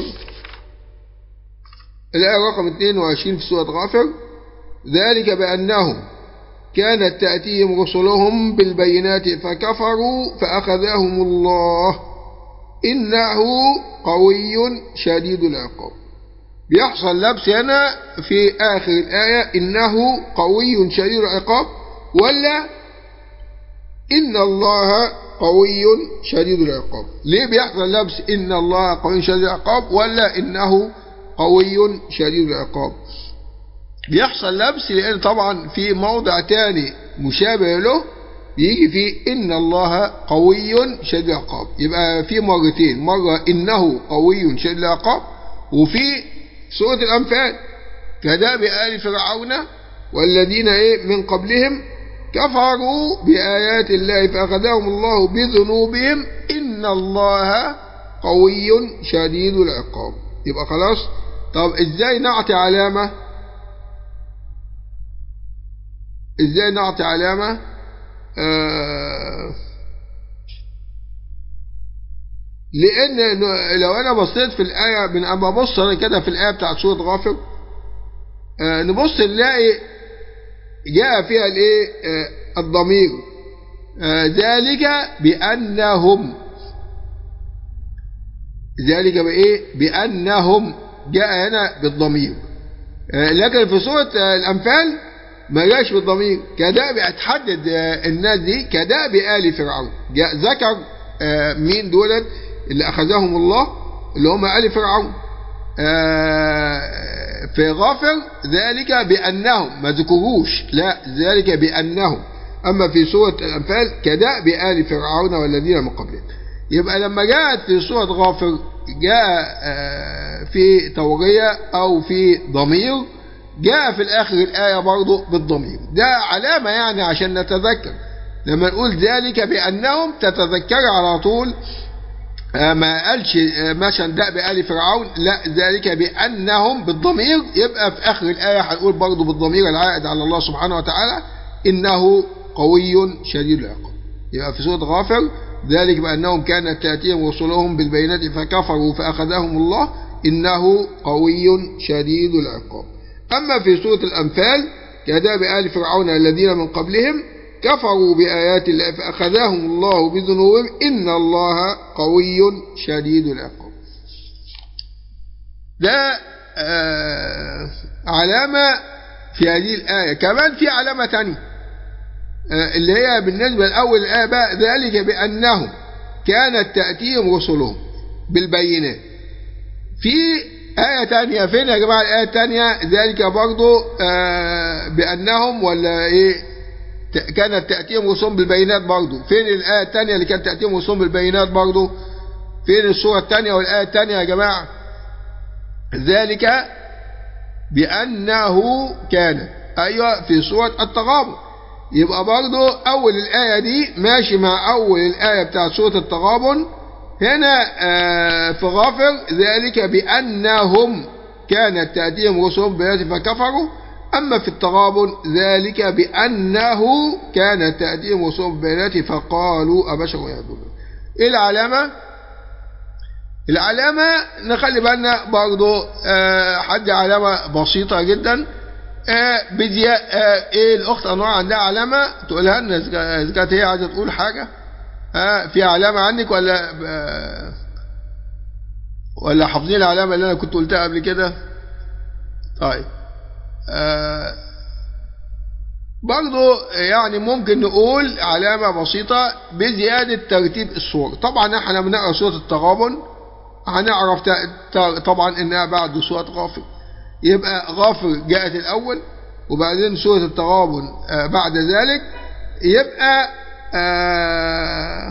الآية رقم 22 في سورة غافر ذلك بأنهم كانت تأتيهم رسلهم بالبينات فكفروا فأخذهم الله إنه قوي شديد العقاب بيحصل لبس هنا في آخر الآية إنه قوي شديد العقاب ولا إن الله قوي شديد العقاب ليه بيحصل لبس إن الله قوي شديد العقاب ولا إنه قوي شديد العقاب بيحصل لبس لأن طبعا في موضع تاني مشابه له بيجي فيه إن الله قوي شديد العقاب يبقى في مرتين مرة إنه قوي شديد العقاب وفي سورة الأنفال كداب آل فرعون والذين إيه من قبلهم كفروا بآيات الله فأخذهم الله بذنوبهم إن الله قوي شديد العقاب يبقى خلاص طب ازاي نعطي علامة ازاي نعطي علامة آه لان لو انا بصيت في الايه من اما ابص انا كده في الايه بتاعت سوره غافر آه نبص نلاقي جاء فيها الايه آه الضمير آه ذلك بانهم ذلك بايه بانهم جاء هنا بالضمير آه لكن في سوره آه الانفال ما جاش بالضمير كداب اتحدد آه الناس دي كداب ال فرعون جاء ذكر آه مين دولت اللي أخذهم الله اللي هم آل فرعون آه في غافر ذلك بأنهم ما ذكروش لا ذلك بأنهم أما في سورة الأنفال كدأب آل فرعون والذين من قبلهم يبقى لما جاءت في سورة غافر جاء آه في توغية أو في ضمير جاء في الآخر الآية برضه بالضمير ده علامة يعني عشان نتذكر لما نقول ذلك بأنهم تتذكر على طول ما قالش مثلا ده بآل فرعون لا ذلك بأنهم بالضمير يبقى في آخر الآية هنقول برضه بالضمير العائد على الله سبحانه وتعالى إنه قوي شديد العقاب يبقى في سورة غافر ذلك بأنهم كانت تأتيهم رسلهم بالبينات فكفروا فأخذهم الله إنه قوي شديد العقاب أما في سورة الأنفال كداب آل فرعون الذين من قبلهم كفروا بآيات الله فأخذهم الله بذنوبهم إن الله قوي شديد العقاب ده آه علامة في هذه الآية كمان في علامة تانية آه اللي هي بالنسبة لأول الآية بقى ذلك بأنهم كانت تأتيهم رسلهم بالبينات في آية تانية فين يا جماعة الآية التانية ذلك برضو آه بأنهم ولا إيه ت- كانت تأتيهم رسلهم بالبينات برضو فين الآية التانية اللي كانت تأتيهم رسلهم بالبينات برضو فين السورة التانية والآية التانية يا جماعة ذلك بأنه كان أيوة في سورة التغابن يبقى برضو أول الآية دي ماشي مع أول الآية بتاع سورة التغابن هنا آه، في غافر ذلك بأنهم كانت تأتيهم رسلهم بآيات فكفروا أما في التغابن ذلك بأنه كانت تأتيهم رسلهم بآيات فقالوا أبشر يهدون إيه العلامة؟ العلامة نخلي بالنا برضو آه، حد علامة بسيطة جدا آه، بدي آه، ايه الاخت انواع عندها علامة تقولها لنا إذا- اذا كانت هي عايزة تقول حاجة ها في علامة عندك ولا آه، ولا حافظين العلامة اللي انا كنت قلتها قبل كده طيب آه، برضو يعني ممكن نقول علامة بسيطة بزيادة ترتيب الصور طبعا احنا بنقرا سورة التغابن هنعرف ت- ت- طبعا انها بعد سورة غافر يبقى غافر جاءت الاول وبعدين سورة التغابن آه، بعد ذلك يبقى آه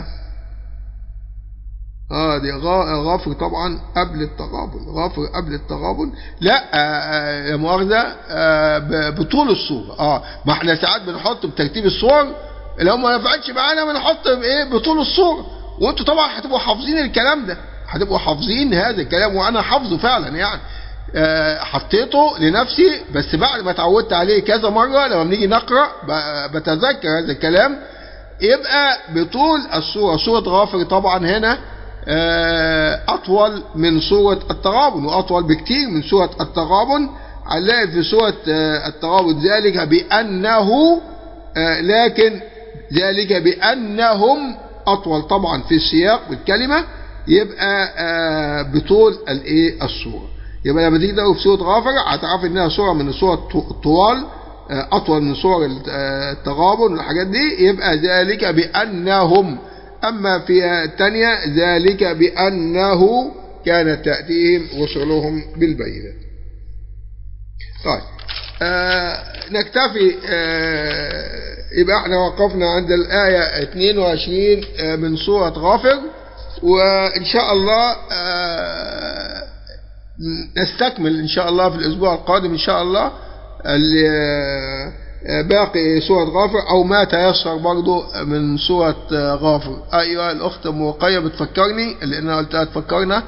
اه دي غا- غافر طبعا قبل التغابن غافر قبل التغابن لا آه، آه، لا مؤاخذه آه، ب- بطول الصوره اه ما احنا ساعات بنحط بترتيب الصور لو ما نفعتش معانا بنحط بايه بطول الصوره وانتوا طبعا هتبقوا حافظين الكلام ده هتبقوا حافظين هذا الكلام وانا حافظه فعلا يعني آه، حطيته لنفسي بس بعد ما اتعودت عليه كذا مره لما بنيجي نقرا ب- بتذكر هذا الكلام يبقى بطول الصورة صورة غافر طبعا هنا آه، أطول من سورة التغابن وأطول بكتير من سورة التغابن هنلاقي في سورة آه، التغابن ذلك بأنه آه، لكن ذلك بأنهم أطول طبعا في السياق بالكلمة يبقى آه، بطول الإيه الصورة يبقى لما تيجي تقرا في سورة غافر هتعرف إنها سورة من السور الط- الطوال آه، أطول من سور آه، التغابن والحاجات دي يبقى ذلك بأنهم أما في الثانية ذلك بأنه كانت تأتيهم رسلهم بالبينات طيب آه نكتفي آه يبقى احنا وقفنا عند الآية 22 آه من سورة غافر وإن شاء الله آه نستكمل إن شاء الله في الأسبوع القادم إن شاء الله ال- آه، باقي سورة غافر أو ما تيسر برضو من سورة آه، غافر أيوة الأخت أم رقية بتفكرني اللي أنا قلتها تفكرنا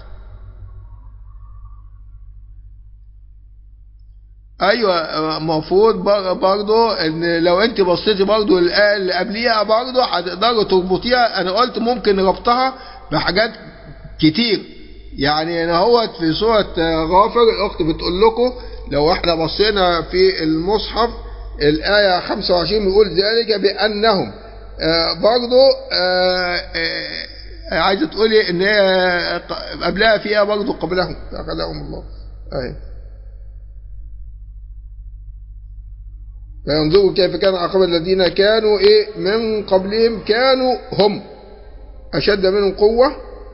ايوه المفروض برضو ان لو انت بصيتي برضو الايه اللي قبليها برضو هتقدري تربطيها انا قلت ممكن ربطها بحاجات كتير يعني انا هوت في سوره غافر الاخت بتقول لكم لو احنا بصينا في المصحف الايه 25 بيقول ذلك بانهم آه برضو آه آه عايزه تقولي ان هي قبلها فيها برضو قبلهم قبلهم الله ايوه فينظروا كيف كان عقب الذين كانوا ايه من قبلهم كانوا هم اشد منهم قوة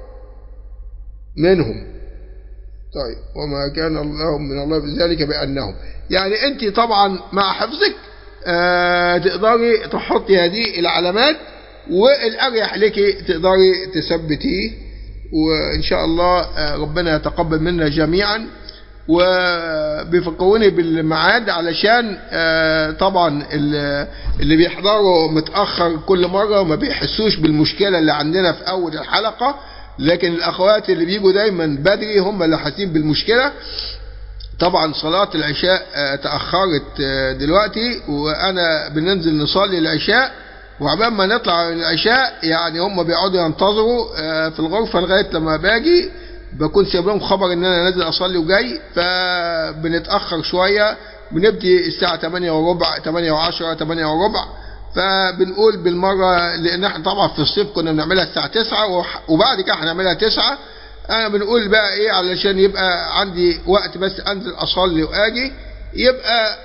منهم طيب وما كان الله من الله بذلك بأنهم يعني انت طبعا مع حفظك آه تقدري تحطي هذه العلامات والاريح لك تقدري تثبتيه وان شاء الله آه ربنا يتقبل منا جميعا وبيفكروني بالميعاد علشان آه طبعا اللي بيحضروا متأخر كل مرة وما بيحسوش بالمشكلة اللي عندنا في أول الحلقة لكن الأخوات اللي بيجوا دايما بدري هم اللي حاسين بالمشكلة طبعا صلاة العشاء آه تأخرت آه دلوقتي وأنا بننزل نصلي العشاء وعبال ما نطلع من العشاء يعني هم بيقعدوا ينتظروا في الغرفة لغاية لما باجي بكون سايب لهم خبر ان انا نازل اصلي وجاي فبنتاخر شويه بنبدي الساعه 8 وربع 8 و10 8 وربع فبنقول بالمره لان احنا طبعا في الصيف كنا بنعملها الساعه 9 وبعد كده هنعملها 9 انا بنقول بقى ايه علشان يبقى عندي وقت بس انزل اصلي واجي يبقى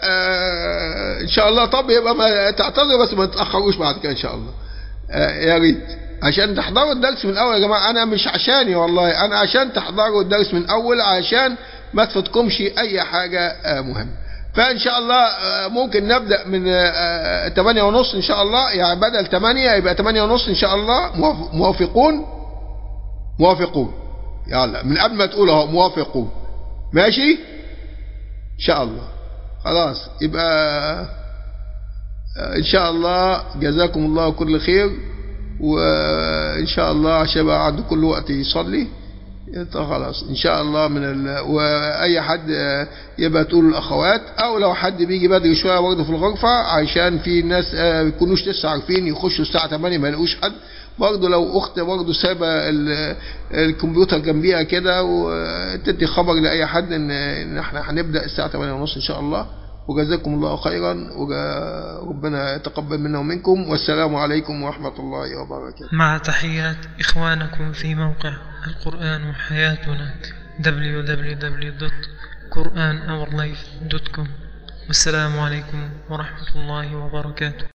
آه ان شاء الله طب يبقى ما تعتذروا بس ما تتاخروش بعد كده ان شاء الله آه يا ريت عشان تحضروا الدرس من الاول يا جماعه انا مش عشاني والله انا عشان تحضروا الدرس من الاول عشان ما تفوتكمش اي حاجه آه، مهمه فان شاء الله آه، ممكن نبدا من آه، 8 ونص ان شاء الله يعني بدل 8 يبقى 8 ونص ان شاء الله موافق- موافقون موافقون يلا من قبل ما تقول اهو موافقون ماشي ان شاء الله خلاص يبقى آه، ان شاء الله جزاكم الله كل خير وان شاء الله عشان يبقى عنده كل وقت يصلي انت خلاص ان شاء الله من ال... واي حد آه، يبقى تقول الاخوات او لو حد بيجي بدري شويه برضه في الغرفه عشان في ناس آه، ما يكونوش لسه عارفين يخشوا الساعه 8 ما يلاقوش حد برضه لو اخت برضه سايبه ال- الكمبيوتر جنبيها كده وتدي خبر لاي حد ان ان احنا هنبدا الساعه 8 ونص ان شاء الله وجزاكم الله خيرا وربنا يتقبل منا ومنكم والسلام عليكم ورحمه الله وبركاته مع تحيات إخوانكم في موقع القرآن حياتنا www.quranourlife.com والسلام عليكم ورحمة الله وبركاته